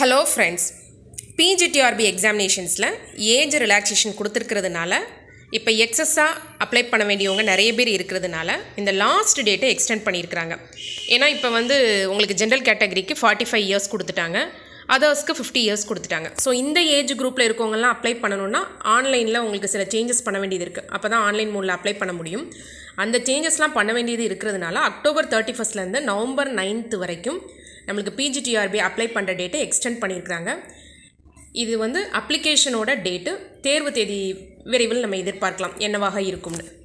hello friends PGTRB எக்ஸாமினேஷன்ஸில் age relaxation கொடுத்துருக்கிறதுனால இப்போ எக்ஸஸாக அப்ளை பண்ண வேண்டியவங்க நிறைய பேர் இருக்கிறதுனால இந்த லாஸ்ட் டேட்டை எக்ஸ்டெண்ட் பண்ணியிருக்கிறாங்க ஏன்னா இப்போ வந்து உங்களுக்கு ஜென்ரல் கேட்டகரிக்கு ஃபார்ட்டி ஃபைவ் இயர்ஸ் கொடுத்துட்டாங்க அதர்ஸ்க்கு ஃபிஃப்டி இயர்ஸ் கொடுத்துட்டாங்க ஸோ இந்த ஏஜ் குரூப்பில் இருக்கவங்கலாம் அப்ளை பண்ணணும்னா ஆன்லைனில் உங்களுக்கு சில சேஞ்சஸ் பண்ண வேண்டியது இருக்குது அப்போ தான் ஆன்லைன் மூலில் அப்ளை பண்ண முடியும் அந்த சேஞ்சஸ்லாம் பண்ண வேண்டியது இருக்கிறதுனால அக்டோபர் தேர்ட்டி ஃபஸ்ட்லேருந்து நவம்பர் நைன்த்து வரைக்கும் நம்மளுக்கு பிஜிடிஆர்பி அப்ளை பண்ணுற டேட்டை எக்ஸ்டெண்ட் பண்ணியிருக்கிறாங்க இது வந்து அப்ளிகேஷனோட டேட்டு தேர்வு தேதி விரைவில் நம்ம எதிர்பார்க்கலாம் என்னவாக இருக்கும்னு